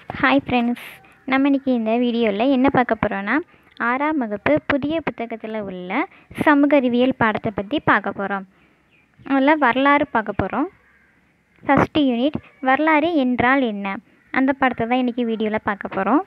hi friends நம்ம இன்றைக்கி இந்த வீடியோவில் என்ன பார்க்க போகிறோன்னா ஆறாம் வகுப்பு புதிய புத்தகத்தில் உள்ள சமூக அறிவியல் பாடத்தை பற்றி பார்க்க போகிறோம் அதில் வரலாறு பார்க்க போகிறோம் ஃபஸ்ட்டு யூனிட் வரலாறு என்றால் என்ன அந்த பாடத்தை தான் இன்றைக்கி வீடியோவில் பார்க்க போகிறோம்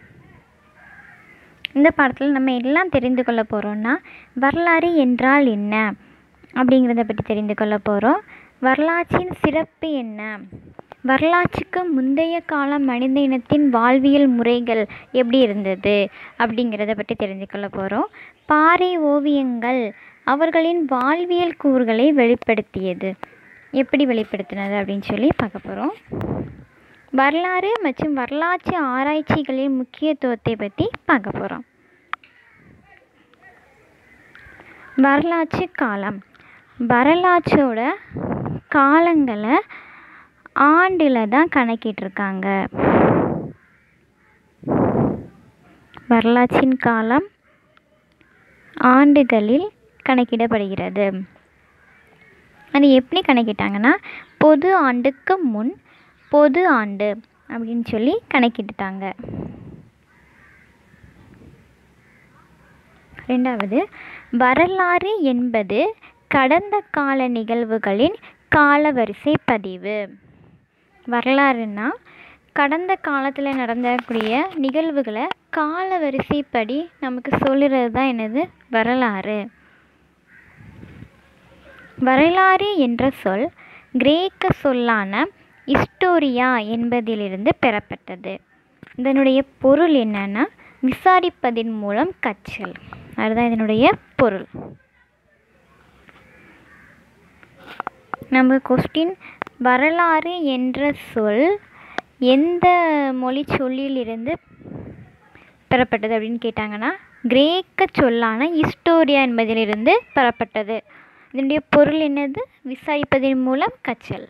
இந்த பாடத்தில் நம்ம எல்லாம் தெரிந்து கொள்ள போகிறோன்னா வரலாறு என்றால் என்ன அப்படிங்கிறத பற்றி தெரிந்து கொள்ள போகிறோம் வரலாற்றின் சிறப்பு என்ன வரலாற்றுக்கு முந்தைய கால மனித இனத்தின் வாழ்வியல் முறைகள் எப்படி இருந்தது அப்படிங்கிறத பற்றி தெரிந்து கொள்ள போகிறோம் பாறை ஓவியங்கள் அவர்களின் வாழ்வியல் கூறுகளை வெளிப்படுத்தியது எப்படி வெளிப்படுத்தினது அப்படின்னு சொல்லி பார்க்க போகிறோம் வரலாறு மற்றும் வரலாற்று ஆராய்ச்சிகளின் முக்கியத்துவத்தை பற்றி பார்க்க போகிறோம் வரலாற்று காலம் வரலாற்றோட காலங்களை ஆண்டில் தான் கணக்கிட்டிருக்காங்க வரலாற்றின் காலம் ஆண்டுகளில் கணக்கிடப்படுகிறது அது எப்படி கணக்கிட்டாங்கன்னா பொது ஆண்டுக்கு முன் பொது ஆண்டு அப்படின்னு சொல்லி கணக்கிட்டுட்டாங்க ரெண்டாவது வரலாறு என்பது கடந்த கால நிகழ்வுகளின் காலவரிசை பதிவு வரலாறுனா கடந்த காலத்தில் நடந்தக்கூடிய நிகழ்வுகளை காலவரிசைப்படி நமக்கு சொல்லுறது தான் என்னது வரலாறு வரலாறு என்ற சொல் கிரேக்க சொல்லான இஸ்டோரியா என்பதிலிருந்து பெறப்பட்டது இதனுடைய பொருள் என்னன்னா விசாரிப்பதின் மூலம் கற்றல் அதுதான் இதனுடைய பொருள் நம்ம கொஸ்டின் வரலாறு என்ற சொல் எந்த மொழி சொல்லிலிருந்து பெறப்பட்டது அப்படின்னு கேட்டாங்கன்னா கிரேக்க சொல்லான இஸ்டோரியா என்பதிலிருந்து பெறப்பட்டது இதனுடைய பொருள் என்னது விசாரிப்பதன் மூலம் கற்றல்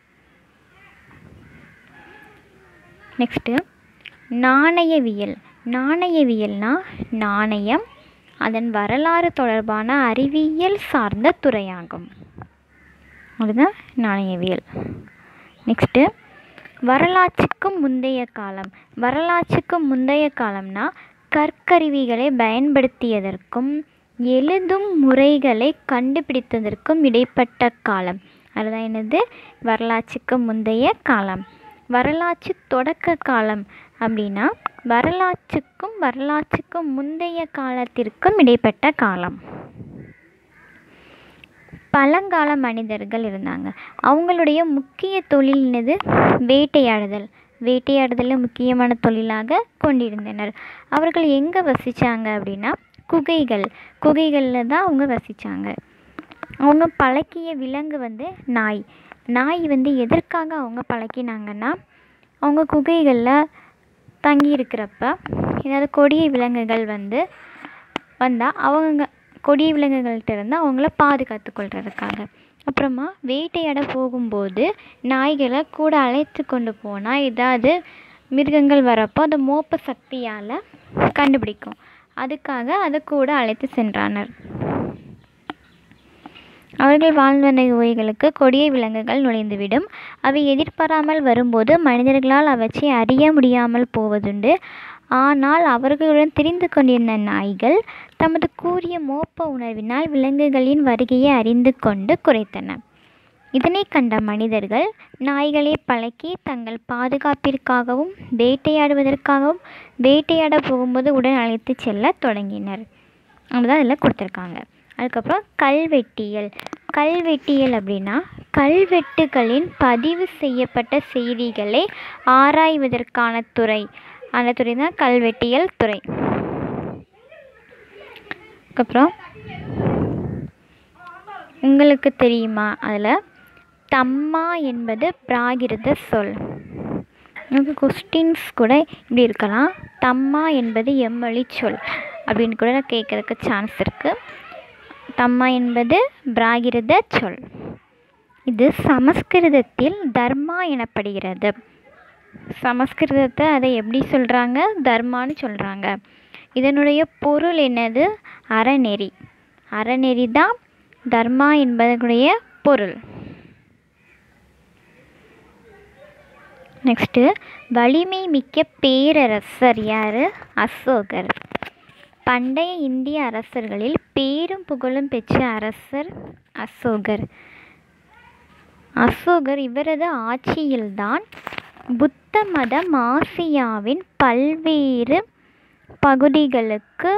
நெக்ஸ்ட்டு நாணயவியல் நாணயவியல்னா நாணயம் அதன் வரலாறு தொடர்பான அறிவியல் சார்ந்த துறையாகும் அதுதான் நாணயவியல் நெக்ஸ்ட்டு வரலாற்றுக்கு முந்தைய காலம் வரலாற்றுக்கு முந்தைய காலம்னா கற்கருவிகளை பயன்படுத்தியதற்கும் எழுதும் முறைகளை கண்டுபிடித்ததற்கும் இடைப்பட்ட காலம் அதுதான் என்னது வரலாற்றுக்கு முந்தைய காலம் வரலாற்று தொடக்க காலம் அப்படின்னா வரலாற்றுக்கும் வரலாற்றுக்கும் முந்தைய காலத்திற்கும் இடைப்பட்ட காலம் பழங்கால மனிதர்கள் இருந்தாங்க அவங்களுடைய முக்கிய தொழில் என்னது வேட்டையாடுதல் வேட்டையாடுதலில் முக்கியமான தொழிலாக கொண்டிருந்தனர் அவர்கள் எங்கே வசித்தாங்க அப்படின்னா குகைகள் குகைகளில் தான் அவங்க வசித்தாங்க அவங்க பழக்கிய விலங்கு வந்து நாய் நாய் வந்து எதற்காக அவங்க பழக்கினாங்கன்னா அவங்க குகைகளில் தங்கி இருக்கிறப்ப ஏதாவது கொடிய விலங்குகள் வந்து வந்தால் அவங்க கொடிய விலங்குகள்கிட்ட இருந்து அவங்கள பாதுகாத்து கொள்றதுக்காக அப்புறமா வேட்டையாட போகும்போது நாய்களை கூட அழைத்து கொண்டு போனால் ஏதாவது மிருகங்கள் வரப்போ அந்த மோப்ப சக்தியால் கண்டுபிடிக்கும் அதுக்காக அதை கூட அழைத்து சென்றனர் அவர்கள் வாழ்ந்த குகைகளுக்கு கொடிய விலங்குகள் நுழைந்துவிடும் அவை எதிர்பாராமல் வரும்போது மனிதர்களால் அவற்றை அறிய முடியாமல் போவதுண்டு ஆனால் அவர்களுடன் திரிந்து கொண்டிருந்த நாய்கள் தமது கூறிய மோப்ப உணர்வினால் விலங்குகளின் வருகையை அறிந்து கொண்டு குறைத்தன இதனை கண்ட மனிதர்கள் நாய்களை பழக்கி தங்கள் பாதுகாப்பிற்காகவும் வேட்டையாடுவதற்காகவும் வேட்டையாட போகும்போது உடன் அழைத்து செல்ல தொடங்கினர் அதுதான் இதில் கொடுத்துருக்காங்க அதுக்கப்புறம் கல்வெட்டியல் கல்வெட்டியல் அப்படின்னா கல்வெட்டுகளின் பதிவு செய்யப்பட்ட செய்திகளை ஆராய்வதற்கான துறை அந்த துறை தான் கல்வெட்டியல் துறை அதுக்கப்புறம் உங்களுக்கு தெரியுமா அதில் தம்மா என்பது பிராகிருத சொல் நமக்கு கொஸ்டின்ஸ் கூட இப்படி இருக்கலாம் தம்மா என்பது எம்மொழி சொல் அப்படின்னு கூட கேட்குறதுக்கு சான்ஸ் இருக்குது தம்மா என்பது பிராகிருத சொல் இது சமஸ்கிருதத்தில் தர்மா எனப்படுகிறது சமஸ்கிருதத்தை அதை எப்படி சொல்கிறாங்க தர்மான்னு சொல்கிறாங்க இதனுடைய பொருள் என்னது அறநெறி அறநெறி தான் தர்மா என்பதனுடைய பொருள் நெக்ஸ்ட்டு வலிமை மிக்க பேரரசர் யார் அசோகர் பண்டைய இந்திய அரசர்களில் பேரும் புகழும் பெற்ற அரசர் அசோகர் அசோகர் இவரது ஆட்சியில்தான் புத்த மதம் ஆசியாவின் பல்வேறு பகுதிகளுக்கு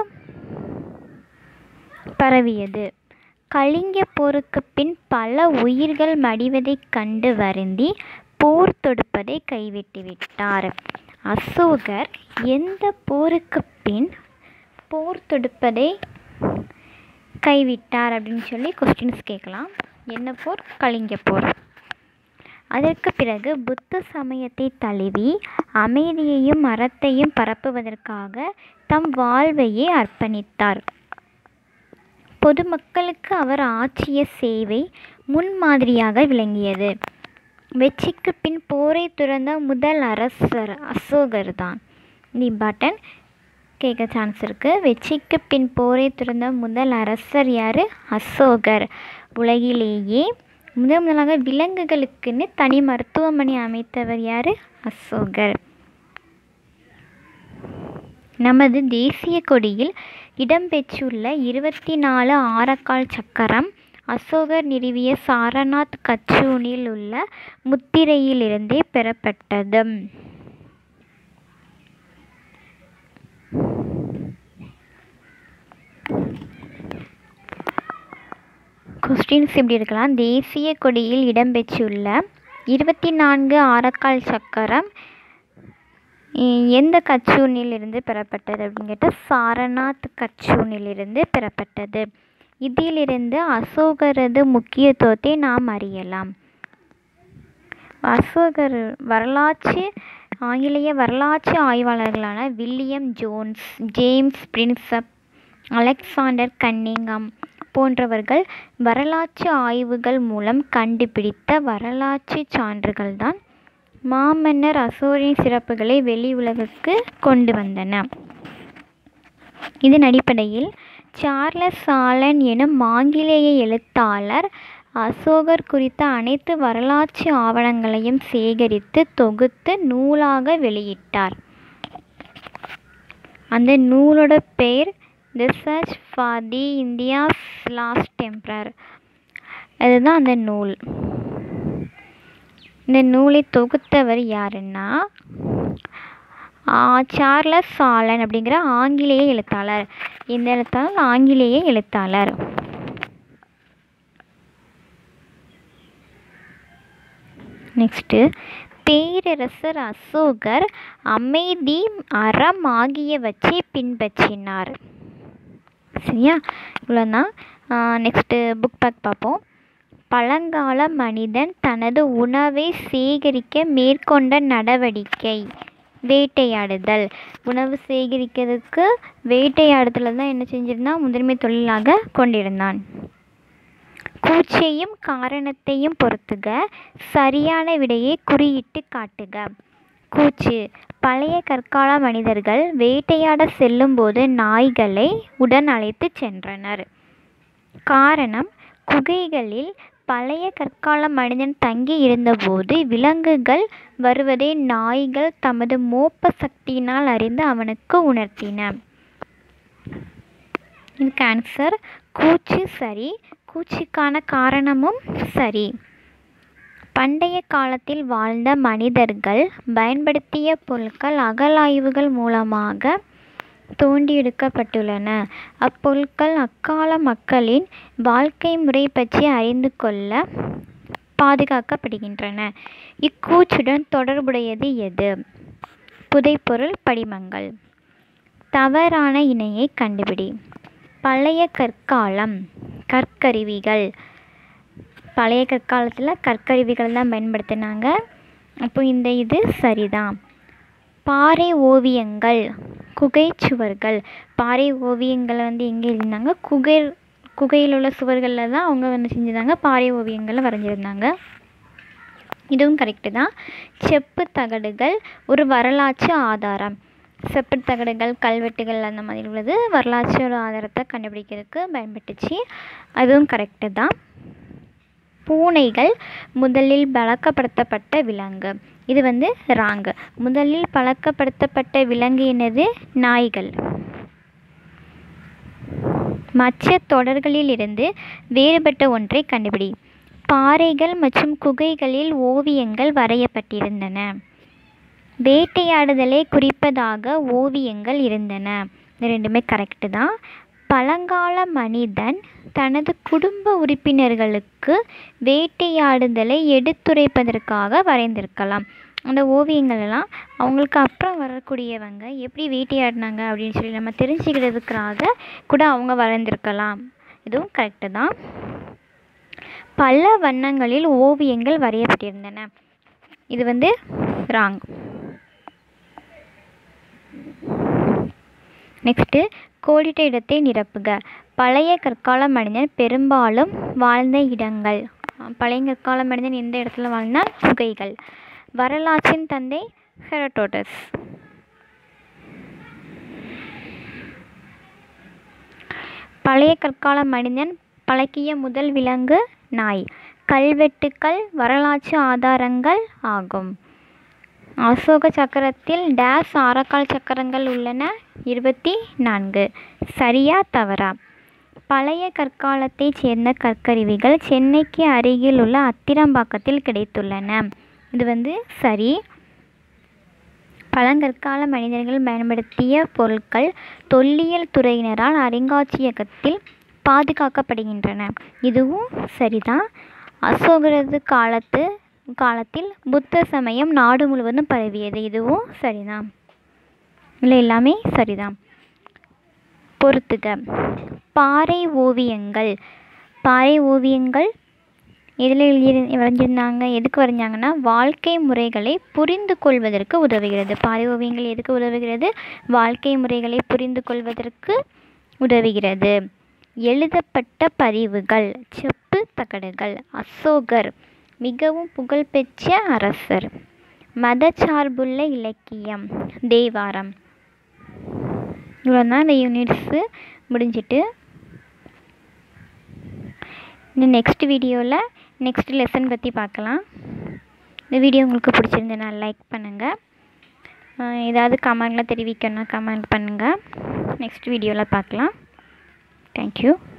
பரவியது கலிங்க போருக்கு பின் பல உயிர்கள் மடிவதைக் கண்டு வருந்தி போர் தொடுப்பதை கைவிட்டுவிட்டார் அசோகர் எந்த போருக்கு பின் போர் தொடுப்பதை கைவிட்டார் அப்படின்னு சொல்லி கொஸ்டின்ஸ் கேட்கலாம் என்ன போர் கலிங்க போர் அதற்கு பிறகு புத்த சமயத்தை தழுவி அமைதியையும் அறத்தையும் பரப்புவதற்காக தம் வாழ்வையே அர்ப்பணித்தார் பொதுமக்களுக்கு அவர் ஆற்றிய சேவை முன்மாதிரியாக விளங்கியது வெற்றிக்கு பின் போரை துறந்த முதல் அரசர் அசோகர் தான் தி பட்டன் கேட்க சான்ஸ் இருக்குது வெற்றிக்கு பின் போரை துறந்த முதல் அரசர் யார் அசோகர் உலகிலேயே முதன் முதலாக விலங்குகளுக்குன்னு தனி மருத்துவமனை அமைத்தவர் யார் அசோகர் நமது தேசிய கொடியில் இடம்பெற்றுள்ள இருபத்தி நாலு ஆரக்கால் சக்கரம் அசோகர் நிறுவிய சாரநாத் கச்சூனில் உள்ள முத்திரையிலிருந்தே பெறப்பட்டது கொஸ்டின்ஸ் இப்படி இருக்கலாம் தேசிய கொடியில் இடம்பெற்றுள்ள இருபத்தி நான்கு ஆரக்கால் சக்கரம் எ- எந்த கச்சூனிலிருந்து பெறப்பட்டது அப்படின்னு கேட்டால் சாரநாத் கச்சூனிலிருந்து பெறப்பட்டது இதிலிருந்து அசோகரது முக்கியத்துவத்தை நாம் அறியலாம் அசோகர் வரலாற்று ஆங்கிலேய வரலாற்று ஆய்வாளர்களான William Jones James Prinsep Alexander Cunningham போன்றவர்கள் வரலாற்று ஆய்வுகள் மூலம் கண்டுபிடித்த வரலாற்று சான்றுகள்தான் மாமன்னர் அசோரின் சிறப்புகளை வெளி உலகுக்கு கொண்டு வந்தன இதன் அடிப்படையில் சார்லஸ் ஆலன் எனும் ஆங்கிலேய எழுத்தாளர் அசோகர் குறித்த அனைத்து வரலாற்று ஆவணங்களையும் சேகரித்து தொகுத்து நூலாக வெளியிட்டார் அந்த நூலோட பெயர் the search for the India's lost emperor அதுதான் அந்த நூல் இந்த நூலை தொகுத்தவர் யாருன்னா ஆ, சார்லஸ் சாலன் அப்படிங்கிற ஆங்கிலேய எழுத்தாளர் இந்த எழுத்தாளர் ஆங்கிலேய எழுத்தாளர் நெக்ஸ்ட்டு பேரரசர் அசோகர் அமைதி அறம் ஆகியவற்றை பின்பற்றினார் சரியா இவ்வளோதான் நெக்ஸ்ட்டு புக் பேக் பார்ப்போம் பழங்கால மனிதன் தனது உணவை சேகரிக்க மேற்கொண்ட நடவடிக்கை வேட்டையாடுதல் உணவு சேகரிக்கிறதுக்கு வேட்டையாடுதல் தான் என்ன செஞ்சிருந்தான் முதன்மை தொழிலாக கொண்டிருந்தான் கூச்சையும் காரணத்தையும் பொறுத்துக சரியான விடையை குறியிட்டு காட்டுக கூச்சு பழைய கற்கால மனிதர்கள் வேட்டையாட செல்லும்போது நாய்களை உடன் அழைத்து சென்றனர் காரணம் குகைகளில் பழைய கற்கால மனிதன் தங்கி இருந்தபோது விலங்குகள் வருவதை நாய்கள் தமது மோப்ப சக்தியினால் அறிந்து அவனுக்கு உணர்த்தின இதுக்கு ஆன்சர் கூச்சு சரி கூச்சுக்கான காரணமும் சரி பண்டைய காலத்தில் வாழ்ந்த மனிதர்கள் பயன்படுத்திய பொருட்கள் அகழாய்வுகள் மூலமாக தோண்டி எடுக்கப்பட்டுள்ளன அப்பொருட்கள் அக்கால மக்களின் வாழ்க்கை முறை பற்றி அறிந்து கொள்ள பாதுகாக்கப்படுகின்றன இக்கூச்சுடன் தொடர்புடையது எது புதைப்பொருள் படிமங்கள் தவறான இணையை கண்டுபிடி பழைய கற்காலம் கற்கருவிகள் பழைய கற்காலத்தில் கற்கருவிகள் தான் பயன்படுத்தினாங்க அப்போ இந்த இது சரிதான் பாறை ஓவியங்கள் குகை சுவர்கள் பாறை ஓவியங்களை வந்து எங்கே இருந்தாங்க குகை குகையில் உள்ள சுவர்களில் தான் அவங்க வந்து செஞ்சிருந்தாங்க பாறை ஓவியங்களை வரைஞ்சிருந்தாங்க இதுவும் கரெக்டு தான் செப்பு தகடுகள் ஒரு வரலாற்று ஆதாரம் செப்பு தகடுகள் கல்வெட்டுகள் அந்த மாதிரி உள்ளது வரலாற்றோட ஆதாரத்தை கண்டுபிடிக்கிறதுக்கு பயன்பட்டுச்சு அதுவும் கரெக்டு தான் பூனைகள் முதலில் பழக்கப்படுத்தப்பட்ட விலங்கு இது வந்து ராங்கு முதலில் பழக்கப்படுத்தப்பட்ட விலங்கு என்னது நாய்கள் மற்ற தொடர்களிலிருந்து வேறுபட்ட ஒன்றை கண்டுபிடி பாறைகள் மற்றும் குகைகளில் ஓவியங்கள் வரையப்பட்டிருந்தன வேட்டையாடுதலை குறிப்பதாக ஓவியங்கள் இருந்தன இது ரெண்டுமே கரெக்டு தான் பழங்கால மனிதன் தனது குடும்ப உறுப்பினர்களுக்கு வேட்டையாடுதலை எடுத்துரைப்பதற்காக வரைந்திருக்கலாம் அந்த ஓவியங்கள் எல்லாம் அவங்களுக்கு அப்புறம் வரக்கூடியவங்க எப்படி வேட்டையாடினாங்க அப்படின்னு சொல்லி நம்ம தெரிஞ்சுக்கிறதுக்காக கூட அவங்க வரைந்திருக்கலாம் இதுவும் கரெக்டு தான் பல வண்ணங்களில் ஓவியங்கள் வரையப்பட்டிருந்தன இது வந்து ராங் நெக்ஸ்ட்டு கோடிட்ட இடத்தை நிரப்புக பழைய கற்கால மனிதன் பெரும்பாலும் வாழ்ந்த இடங்கள் பழைய கற்கால மனிதன் எந்த இடத்துல வாழ்ந்தால் குகைகள் வரலாற்றின் தந்தை ஹெரடோட்டஸ் பழைய கற்கால மனிதன் பழக்கிய முதல் விலங்கு நாய் கல்வெட்டுக்கள் வரலாற்று ஆதாரங்கள் ஆகும் அசோக சக்கரத்தில் டேஸ் ஆரக்கால் சக்கரங்கள் உள்ளன இருபத்தி நான்கு சரியா தவறா பழைய கற்காலத்தைச் சேர்ந்த கற்கருவிகள் சென்னைக்கு அருகில் உள்ள அத்திரம்பாக்கத்தில் கிடைத்துள்ளன இது வந்து சரி பழங்கற்கால மனிதர்கள் பயன்படுத்திய பொருட்கள் தொல்லியல் துறையினரால் அருங்காட்சியகத்தில் பாதுகாக்கப்படுகின்றன இதுவும் சரிதான் அசோகரது காலத்து காலத்தில் புத்த சமயம் நாடு முழுவதும் பரவியது இதுவும் சரிதான் இல்லை எல்லாமே சரிதான் பொறுத்துக பாறை ஓவியங்கள் பாறை ஓவியங்கள் எதில் எழுதி வரைஞ்சிருந்தாங்க எதுக்கு வரைஞ்சாங்கன்னா வாழ்க்கை முறைகளை புரிந்து கொள்வதற்கு உதவுகிறது பாறை ஓவியங்கள் எதுக்கு உதவுகிறது வாழ்க்கை முறைகளை புரிந்து கொள்வதற்கு உதவுகிறது எழுதப்பட்ட பதிவுகள் செப்பு தகடுகள் அசோகர் மிகவும் புகழ்பெற்ற அரசர் மதச்சார்புள்ள இலக்கியம் தேவாரம் இவ்வளோ தான் இந்த யூனிட்ஸு முடிஞ்சிட்டு இன்னும் நெக்ஸ்ட் வீடியோவில் நெக்ஸ்ட் லெசன் பற்றி பார்க்கலாம் இந்த வீடியோ உங்களுக்கு பிடிச்சிருந்ததுன்னா லைக் பண்ணுங்கள் ஏதாவது கமெண்டில் தெரிவிக்கணும்னா கமெண்ட் பண்ணுங்கள் நெக்ஸ்ட் வீடியோவில் பார்க்கலாம் தேங்க்யூ